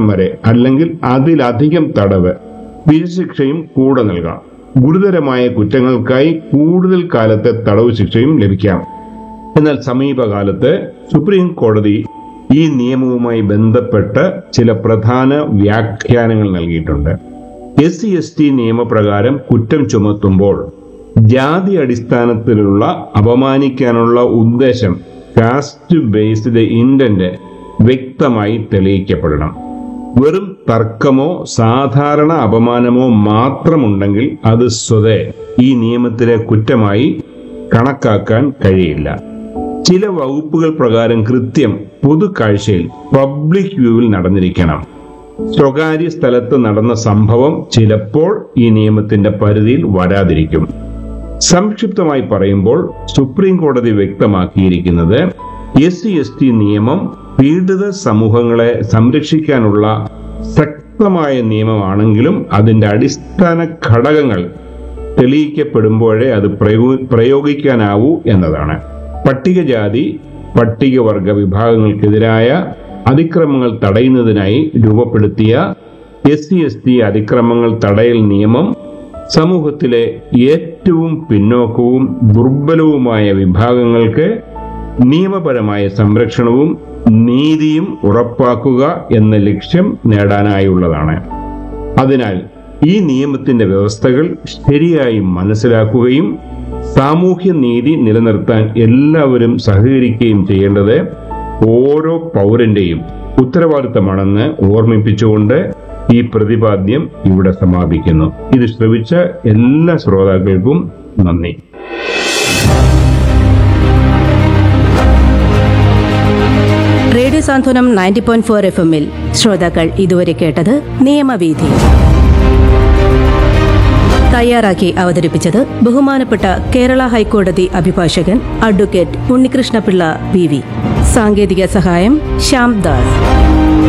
വരെ അല്ലെങ്കിൽ അതിലധികം തടവ് പിഴശിക്ഷയും കൂടെ നൽകാം ഗുരുതരമായ കുറ്റങ്ങൾക്കായി കൂടുതൽ കാലത്തെ തടവ് ശിക്ഷയും ലഭിക്കാം എന്നാൽ സമീപകാലത്ത് സുപ്രീം കോടതി ഈ നിയമവുമായി ബന്ധപ്പെട്ട് ചില പ്രധാന വ്യാഖ്യാനങ്ങൾ നൽകിയിട്ടുണ്ട് എസ് സി എസ് ടി നിയമപ്രകാരം കുറ്റം ചുമത്തുമ്പോൾ ജാതി അടിസ്ഥാനത്തിലുള്ള അപമാനിക്കാനുള്ള ഉദ്ദേശം കാസ്റ്റ് ബേസ്ഡ് ഇന്റന്റ് വ്യക്തമായി തെളിയിക്കപ്പെടണം വെറും തർക്കമോ സാധാരണ അപമാനമോ മാത്രമുണ്ടെങ്കിൽ അത് സ്വതേ ഈ നിയമത്തിലെ കുറ്റമായി കണക്കാക്കാൻ കഴിയില്ല ചില വകുപ്പുകൾ പ്രകാരം കൃത്യം പൊതുകാഴ്ചയിൽ പബ്ലിക് വ്യൂവിൽ നടന്നിരിക്കണം സ്വകാര്യ സ്ഥലത്ത് നടന്ന സംഭവം ചിലപ്പോൾ ഈ നിയമത്തിന്റെ പരിധിയിൽ വരാതിരിക്കും സംക്ഷിപ്തമായി പറയുമ്പോൾ സുപ്രീം കോടതി വ്യക്തമാക്കിയിരിക്കുന്നത് എസ് സി എസ് ടി നിയമം പീഡിത സമൂഹങ്ങളെ സംരക്ഷിക്കാനുള്ള ശക്തമായ നിയമമാണെങ്കിലും അതിന്റെ അടിസ്ഥാന ഘടകങ്ങൾ തെളിയിക്കപ്പെടുമ്പോഴേ അത് പ്രയോ- പ്രയോഗിക്കാനാവൂ എന്നതാണ് പട്ടികജാതി പട്ടികവർഗ വിഭാഗങ്ങൾക്കെതിരായ അതിക്രമങ്ങൾ തടയുന്നതിനായി രൂപപ്പെടുത്തിയ എസ് സി എസ് ടി അതിക്രമങ്ങൾ തടയൽ നിയമം സമൂഹത്തിലെ ഏറ്റവും പിന്നോക്കവും ദുർബലവുമായ വിഭാഗങ്ങൾക്ക് നിയമപരമായ സംരക്ഷണവും നീതിയും ഉറപ്പാക്കുക എന്ന ലക്ഷ്യം നേടാനായുള്ളതാണ് അതിനാൽ ഈ നിയമത്തിന്റെ വ്യവസ്ഥകൾ ശരിയായി മനസ്സിലാക്കുകയും സാമൂഹ്യ നീതി നിലനിർത്താൻ എല്ലാവരും സഹകരിക്കുകയും ചെയ്യേണ്ടത് ഓരോ പൗരന്റെയും ഉത്തരവാദിത്തമാണെന്ന് ഓർമ്മിപ്പിച്ചുകൊണ്ട് ഈ പ്രതിപാദ്യം ഇവിടെ സമാപിക്കുന്നു ഇത് ശ്രവിച്ച എല്ലാ ശ്രോതാക്കൾക്കും നന്ദി radio Santhwanam ninety point four F എമ്മിൽ ശ്രോതാക്കൾ ഇതുവരെ കേട്ടത് നിയമവീഥി തയ്യാറാക്കി അവതരിപ്പിച്ചത് ബഹുമാനപ്പെട്ട കേരള ഹൈക്കോടതി അഭിഭാഷകൻ അഡ്വക്കേറ്റ് ഉണ്ണികൃഷ്ണപിള്ള പി വി സാങ്കേതിക സഹായം ശ്യാം ദാസ്